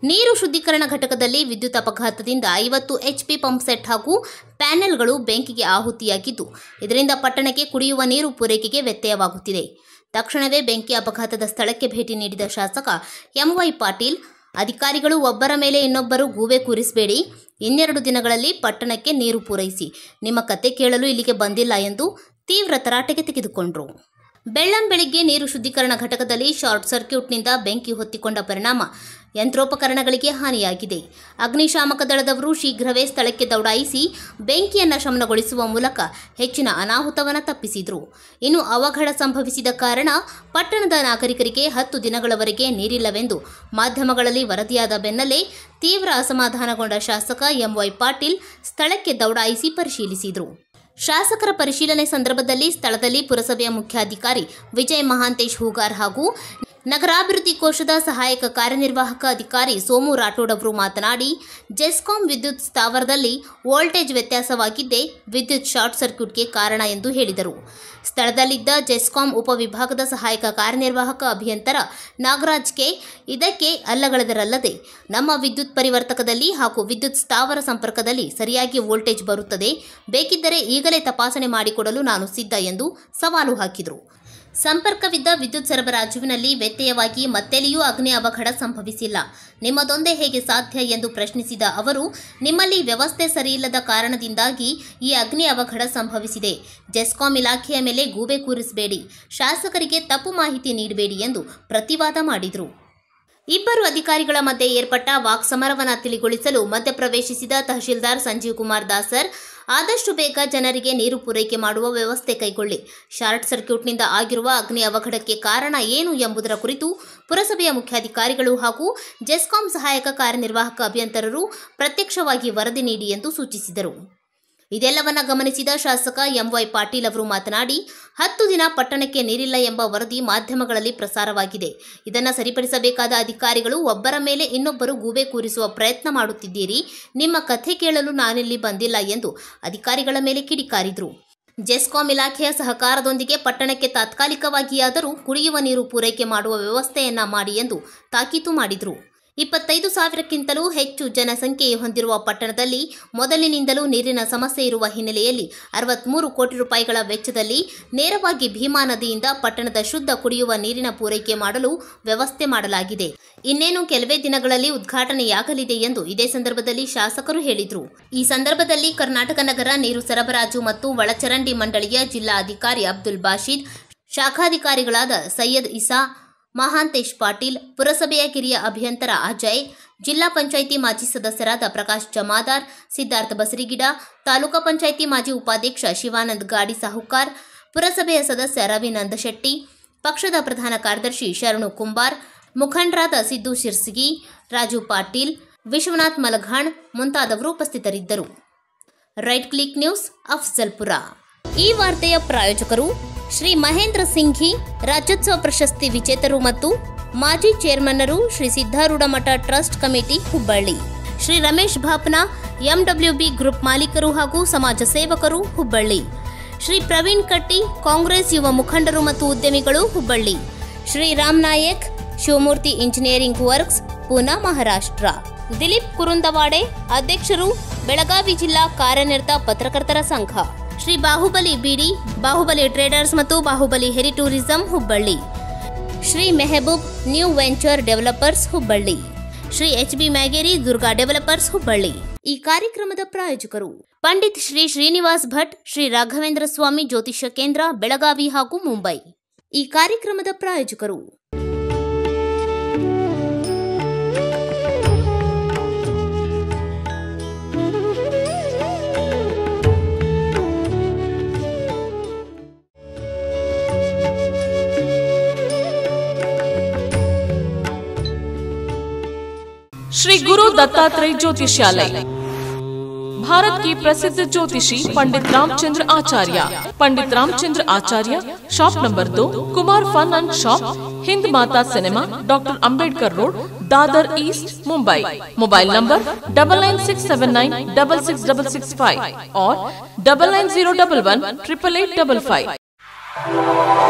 ನೀರು ಶುದ್ಧೀಕರಣ ಘಟಕದಲ್ಲಿ ವಿದ್ಯುತ್ ಅಪಘಾತದಿಂದ ಐವತ್ತು ಎಚ್ಪಿ ಪಂಪ್ ಸೆಟ್ ಹಾಗೂ ಪ್ಯಾನೆಲ್ಗಳು ಬೆಂಕಿಗೆ ಆಹುತಿಯಾಗಿದ್ದು ಇದರಿಂದ ಪಟ್ಟಣಕ್ಕೆ ಕುಡಿಯುವ ನೀರು ಪೂರೈಕೆಗೆ ವ್ಯತ್ಯಯವಾಗುತ್ತಿದೆ ತಕ್ಷಣವೇ ಬೆಂಕಿ ಅಪಘಾತದ ಸ್ಥಳಕ್ಕೆ ಭೇಟಿ ನೀಡಿದ ಶಾಸಕ ಎಂವೈ ಪಾಟೀಲ್ ಅಧಿಕಾರಿಗಳು ಒಬ್ಬರ ಮೇಲೆ ಇನ್ನೊಬ್ಬರು ಗೂಬೆ ಕೂರಿಸಬೇಡಿ ಇನ್ನೆರಡು ದಿನಗಳಲ್ಲಿ ಪಟ್ಟಣಕ್ಕೆ ನೀರು ಪೂರೈಸಿ ನಿಮ್ಮ ಕತೆ ಕೇಳಲು ಇಲ್ಲಿಗೆ ಬಂದಿಲ್ಲ ಎಂದು ತೀವ್ರ ತರಾಟೆಗೆ ತೆಗೆದುಕೊಂಡರು ಬೆಳ್ಳಂ ಬೆಳಿಗ್ಗೆ ನೀರು ಶುದ್ಧೀಕರಣ ಘಟಕದಲ್ಲಿ ಶಾರ್ಟ್ ಸರ್ಕ್ಯೂಟ್ನಿಂದ ಬೆಂಕಿ ಹೊತ್ತಿಕೊಂಡ ಪರಿಣಾಮ ಯಂತ್ರೋಪಕರಣಗಳಿಗೆ ಹಾನಿಯಾಗಿದೆ ಅಗ್ನಿಶಾಮಕ ದಳದವರು ಶೀಘ್ರವೇ ಸ್ಥಳಕ್ಕೆ ದೌಡಾಯಿಸಿ ಬೆಂಕಿಯನ್ನು ಶಮನಗೊಳಿಸುವ ಮೂಲಕ ಹೆಚ್ಚಿನ ಅನಾಹುತವನ್ನು ತಪ್ಪಿಸಿದರು ಇನ್ನು ಅವಘಡ ಸಂಭವಿಸಿದ ಕಾರಣ ಪಟ್ಟಣದ ನಾಗರಿಕರಿಗೆ ಹತ್ತು ದಿನಗಳವರೆಗೆ ನೀರಿಲ್ಲವೆಂದು ಮಾಧ್ಯಮಗಳಲ್ಲಿ ವರದಿಯಾದ ಬೆನ್ನಲ್ಲೇ ತೀವ್ರ ಅಸಮಾಧಾನಗೊಂಡ ಶಾಸಕ ಎಂವೈ ಪಾಟೀಲ್ ಸ್ಥಳಕ್ಕೆ ದೌಡಾಯಿಸಿ ಪರಿಶೀಲಿಸಿದರು ಶಾಸಕರ ಪರಿಶೀಲನೆ ಸಂದರ್ಭದಲ್ಲಿ ಸ್ಥಳದಲ್ಲಿ ಪುರಸಭೆಯ ಮುಖ್ಯಾಧಿಕಾರಿ ವಿಜಯ್ ಮಹಾಂತೇಶ್ ಹೂಗಾರ್ ಹಾಗೂ ನಗರಾಭಿವೃದ್ಧಿ ಕೋಶದ ಸಹಾಯಕ ಕಾರ್ಯನಿರ್ವಾಹಕ ಅಧಿಕಾರಿ ಸೋಮು ರಾಠೋಡ್ ಅವರು ಮಾತನಾಡಿ ಜೆಸ್ಕಾಂ ವಿದ್ಯುತ್ ಸ್ಥಾವರದಲ್ಲಿ ವೋಲ್ಟೇಜ್ ವ್ಯತ್ಯಾಸವಾಗಿದ್ದೇ ವಿದ್ಯುತ್ ಶಾರ್ಟ್ ಸರ್ಕ್ಯೂಟ್ಗೆ ಕಾರಣ ಎಂದು ಹೇಳಿದರು ಸ್ಥಳದಲ್ಲಿದ್ದ ಜೆಸ್ಕಾಂ ಉಪವಿಭಾಗದ ಸಹಾಯಕ ಕಾರ್ಯನಿರ್ವಾಹಕ ಅಭಿಯಂತರ ನಾಗರಾಜ್ ಕೆ ಇದಕ್ಕೆ ಅಲ್ಲಗಳೆದರಲ್ಲದೆ ನಮ್ಮ ವಿದ್ಯುತ್ ಪರಿವರ್ತಕದಲ್ಲಿ ಹಾಗೂ ವಿದ್ಯುತ್ ಸ್ಥಾವರ ಸಂಪರ್ಕದಲ್ಲಿ ಸರಿಯಾಗಿ ವೋಲ್ಟೇಜ್ ಬರುತ್ತದೆ ಬೇಕಿದ್ದರೆ ಈಗಲೇ ತಪಾಸಣೆ ಮಾಡಿಕೊಡಲು ನಾನು ಸಿದ್ಧ ಎಂದು ಸವಾಲು ಹಾಕಿದರು ಸಂಪರ್ಕವಿದ್ದ ವಿದ್ಯುತ್ ಸರಬರಾಜುವಿನಲ್ಲಿ ವ್ಯತ್ಯಯವಾಗಿ ಮತ್ತೆಲ್ಲಿಯೂ ಅಗ್ನಿ ಅವಘಡ ಸಂಭವಿಸಿಲ್ಲ ನಿಮ್ಮದೊಂದೇ ಹೇಗೆ ಸಾಧ್ಯ ಎಂದು ಪ್ರಶ್ನಿಸಿದ ಅವರು ನಿಮ್ಮಲ್ಲಿ ವ್ಯವಸ್ಥೆ ಸರಿಯಿಲ್ಲದ ಕಾರಣದಿಂದಾಗಿ ಈ ಅಗ್ನಿ ಅವಘಡ ಸಂಭವಿಸಿದೆ ಜೆಸ್ಕಾಂ ಇಲಾಖೆಯ ಮೇಲೆ ಗೂಬೆ ಕೂರಿಸಬೇಡಿ ಶಾಸಕರಿಗೆ ತಪ್ಪು ಮಾಹಿತಿ ನೀಡಬೇಡಿ ಎಂದು ಪ್ರತಿವಾದ ಮಾಡಿದರು ಇಬ್ಬರು ಅಧಿಕಾರಿಗಳ ಮಧ್ಯೆ ಏರ್ಪಟ್ಟ ವಾಕ್ಸಮರವನ್ನ ತಿಳಿಗೊಳಿಸಲು ಮಧ್ಯಪ್ರವೇಶಿಸಿದ ತಹಶೀಲ್ದಾರ್ ಸಂಜೀವ್ ಕುಮಾರ್ ದಾಸರ್ ಆದಷ್ಟು ಬೇಗ ಜನರಿಗೆ ನೀರು ಪೂರೈಕೆ ಮಾಡುವ ವ್ಯವಸ್ಥೆ ಕೈಗೊಳ್ಳಿ ಶಾರ್ಟ್ ಸರ್ಕ್ಯೂಟ್ನಿಂದ ಆಗಿರುವ ಅಗ್ನಿ ಅವಘಡಕ್ಕೆ ಕಾರಣ ಏನು ಎಂಬುದರ ಕುರಿತು ಪುರಸಭೆಯ ಮುಖ್ಯಾಧಿಕಾರಿಗಳು ಹಾಗೂ ಜೆಸ್ಕಾಂ ಸಹಾಯಕ ಕಾರ್ಯನಿರ್ವಾಹಕ ಅಭಿಯಂತರರು ಪ್ರತ್ಯಕ್ಷವಾಗಿ ವರದಿ ನೀಡಿ ಎಂದು ಸೂಚಿಸಿದರು ಇದೆಲ್ಲವನ್ನ ಗಮನಿಸಿದ ಶಾಸಕ ಎಂವೈ ಪಾಟೀಲ್ ಅವರು ಮಾತನಾಡಿ ಹತ್ತು ದಿನ ಪಟ್ಟಣಕ್ಕೆ ನೀರಿಲ್ಲ ಎಂಬ ವರದಿ ಮಾಧ್ಯಮಗಳಲ್ಲಿ ಪ್ರಸಾರವಾಗಿದೆ ಇದನ್ನು ಸರಿಪಡಿಸಬೇಕಾದ ಅಧಿಕಾರಿಗಳು ಒಬ್ಬರ ಮೇಲೆ ಇನ್ನೊಬ್ಬರು ಗೂಬೆ ಕೂರಿಸುವ ಪ್ರಯತ್ನ ಮಾಡುತ್ತಿದ್ದೀರಿ ನಿಮ್ಮ ಕಥೆ ಕೇಳಲು ನಾನಿಲ್ಲಿ ಬಂದಿಲ್ಲ ಎಂದು ಅಧಿಕಾರಿಗಳ ಮೇಲೆ ಕಿಡಿಕಾರಿದರು ಜೆಸ್ಕಾಂ ಇಲಾಖೆಯ ಸಹಕಾರದೊಂದಿಗೆ ಪಟ್ಟಣಕ್ಕೆ ತಾತ್ಕಾಲಿಕವಾಗಿಯಾದರೂ ಕುಡಿಯುವ ನೀರು ಪೂರೈಕೆ ಮಾಡುವ ವ್ಯವಸ್ಥೆಯನ್ನ ಮಾಡಿ ಎಂದು ತಾಕೀತು ಮಾಡಿದರು ಇಪ್ಪತ್ತೈದು ಸಾವಿರಕ್ಕಿಂತಲೂ ಹೆಚ್ಚು ಜನಸಂಖ್ಯೆ ಹೊಂದಿರುವ ಪಟ್ಟಣದಲ್ಲಿ ಮೊದಲಿನಿಂದಲೂ ನೀರಿನ ಸಮಸ್ಯೆ ಇರುವ ಹಿನ್ನೆಲೆಯಲ್ಲಿ ಅರವತ್ಮೂರು ಕೋಟಿ ರೂಪಾಯಿಗಳ ವೆಚ್ಚದಲ್ಲಿ ನೇರವಾಗಿ ಭೀಮಾ ನದಿಯಿಂದ ಪಟ್ಟಣದ ಶುದ್ಧ ಕುಡಿಯುವ ನೀರಿನ ಪೂರೈಕೆ ಮಾಡಲು ವ್ಯವಸ್ಥೆ ಮಾಡಲಾಗಿದೆ ಇನ್ನೇನು ಕೆಲವೇ ದಿನಗಳಲ್ಲಿ ಉದ್ಘಾಟನೆಯಾಗಲಿದೆ ಎಂದು ಇದೇ ಸಂದರ್ಭದಲ್ಲಿ ಶಾಸಕರು ಹೇಳಿದರು ಈ ಸಂದರ್ಭದಲ್ಲಿ ಕರ್ನಾಟಕ ನಗರ ನೀರು ಸರಬರಾಜು ಮತ್ತು ಒಳಚರಂಡಿ ಮಂಡಳಿಯ ಜಿಲ್ಲಾ ಅಧಿಕಾರಿ ಅಬ್ದುಲ್ ಬಾಷೀದ್ ಶಾಖಾಧಿಕಾರಿಗಳಾದ ಸೈಯದ್ ಇಸಾ ಮಹಾಂತೇಶ್ ಪಾಟೀಲ್ ಪುರಸಭೆಯ ಕಿರಿಯ ಅಭಿಯಂತರ ಅಜಯ್ ಜಿಲ್ಲಾ ಪಂಚಾಯಿತಿ ಮಾಜಿ ಸದಸ್ಯರಾದ ಪ್ರಕಾಶ್ ಜಮಾದಾರ್ ಸಿದ್ಧಾರ್ಥ ಬಸರಿಗಿಡ ತಾಲೂಕಾ ಪಂಚಾಯಿತಿ ಮಾಜಿ ಉಪಾಧ್ಯಕ್ಷ ಶಿವಾನಂದ್ ಗಾಡಿ ಸಾಹುಕಾರ್ ಪುರಸಭೆಯ ಸದಸ್ಯ ರವಿ ನಂದಶೆಟ್ಟಿ ಪಕ್ಷದ ಪ್ರಧಾನ ಕಾರ್ಯದರ್ಶಿ ಶರಣು ಕುಂಬಾರ್ ಮುಖಂಡರಾದ ಸಿದ್ದು ಶಿರ್ಸಿಗಿ ರಾಜು ಪಾಟೀಲ್ ವಿಶ್ವನಾಥ್ ಮಲಘಾಣ್ ಮುಂತಾದವರು ಉಪಸ್ಥಿತರಿದ್ದರು ರೈಟ್ ಕ್ಲಿಕ್ ನ್ಯೂಸ್ ಅಫ್ಜಲ್ಪುರ ಈ ವಾರ್ತೆಯ ಪ್ರಾಯೋಜಕರು ಶ್ರೀ ಮಹೇಂದ್ರ ಸಿಂಘಿ ರಾಜ್ಯೋತ್ಸವ ಪ್ರಶಸ್ತಿ ವಿಜೇತರು ಮತ್ತು ಮಾಜಿ ಚೇರ್ಮನ್ನರು Shri Siddharoodha Math trust committee Hubballi Shri Ramesh Bhapna MWB group ಮಾಲೀಕರು ಹಾಗೂ ಸಮಾಜ ಸೇವಕರು ಹುಬ್ಬಳ್ಳಿ ಶ್ರೀ ಪ್ರವೀಣ್ ಕಟ್ಟಿ ಕಾಂಗ್ರೆಸ್ ಯುವ ಮುಖಂಡರು ಮತ್ತು ಉದ್ಯಮಿಗಳು ಹುಬ್ಬಳ್ಳಿ ಶ್ರೀ ರಾಮ್ ನಾಯಕ್ ಶಿವಮೂರ್ತಿ ಇಂಜಿನಿಯರಿಂಗ್ ವರ್ಕ್ಸ್ ಪೂನಾ ಮಹಾರಾಷ್ಟ್ರ ದಿಲೀಪ್ ಕುರುಂದವಾಡೆ ಅಧ್ಯಕ್ಷರು ಬೆಳಗಾವಿ ಜಿಲ್ಲಾ ಕಾರ್ಯನಿರತ ಪತ್ರಕರ್ತರ ಸಂಘ ಶ್ರೀ ಬಾಹುಬಲಿ ಬಿಡಿ ಬಾಹುಬಲಿ ಟ್ರೇಡರ್ಸ್ ಮತ್ತು ಬಾಹುಬಲಿ ಹೆರಿ tourism Hubballi Shri Mehboob new venture developers Hubballi Shri H B Myageri Durga developers Hubballi ಈ ಕಾರ್ಯಕ್ರಮದ ಪ್ರಾಯೋಜಕರು ಪಂಡಿತ್ ಶ್ರೀ ಶ್ರೀನಿವಾಸ್ ಭಟ್ ಶ್ರೀ ರಾಘವೇಂದ್ರ ಸ್ವಾಮಿ ಜ್ಯೋತಿಷ್ಯ ಕೇಂದ್ರ ಬೆಳಗಾವಿ ಹಾಗೂ ಮುಂಬೈ ಈ ಕಾರ್ಯಕ್ರಮದ ಪ್ರಾಯೋಜಕರು श्री गुरु दत्तात्रेय ज्योतिषालय भारत की प्रसिद्ध ज्योतिषी पंडित रामचंद्र आचार्य पंडित रामचंद्र आचार्य शॉप नंबर दो Kumar fun and shop Hind Mata cinema doctor Ambedkar road Dadar east Mumbai mobile number double nine six seven nine double six double six five और double nine zero double one triple eight double five